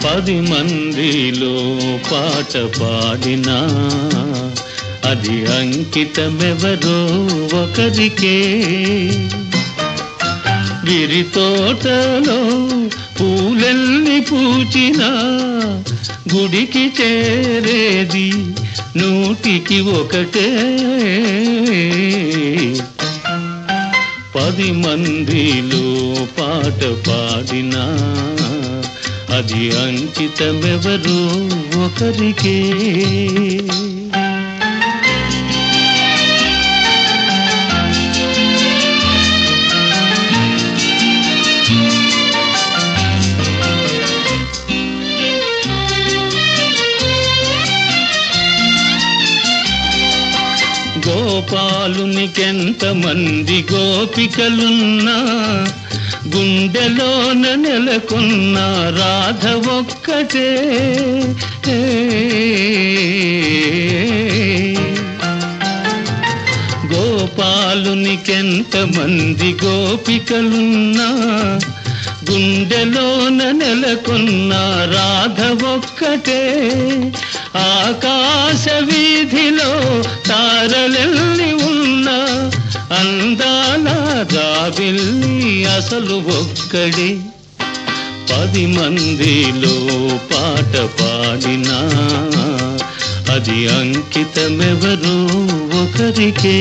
పది మందిలో పాట పాడినా అది అంకితమెవరో ఒకరికే గిరి తోటలో పూలెల్ని పూచినా గుడికి చేరేది నూటికి ఒకటే పది మందిలో పాట పాడినా అది అంకితమెవరో ఒకరికే గోపాలునికెంత మంది గోపికలున్నా గుండెలోన నెలకొన్న రాధ ఒక్కటే గోపాలునికెంత మంది గోపికలున్నా గుండెలోన నెలకొన్న రాధ ఒక్కటే ఆకాశ వీధిలో తారలెల్లి ఉన్న అందాల జాబిల్లి అసలు ఒక్కడే పది మందిలో పాట పాడినా అది అంకితమెవరో ఒకరికే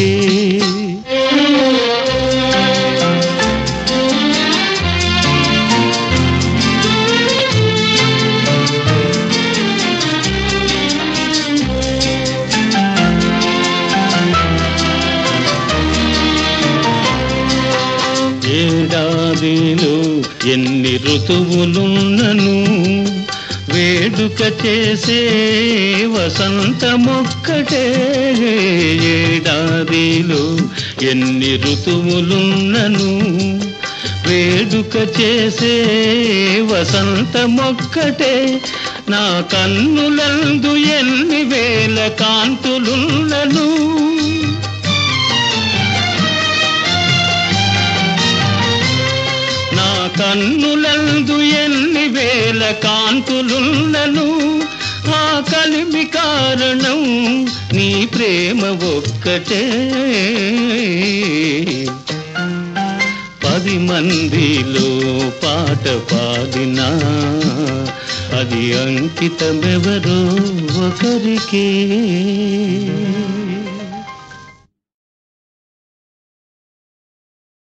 ఏడాదిలో ఎన్ని ఋతువులున్నను వేడుక చేసే వసంతమొక్కటే ఏడాదిలో ఎన్ని ఋతువులున్నను వేడుక చేసే వసంతమొక్కటే నా కన్నులందు ఎన్ని వేల కాంతులున్నను నా కన్నులందు ఎన్ని వేల కాంతులున్నను ఆ కలిమి కారణం నీ ప్రేమ ఒక్కటే పది మందిలో పాట పాడినా అది అంకితమెవరో ఒకరికే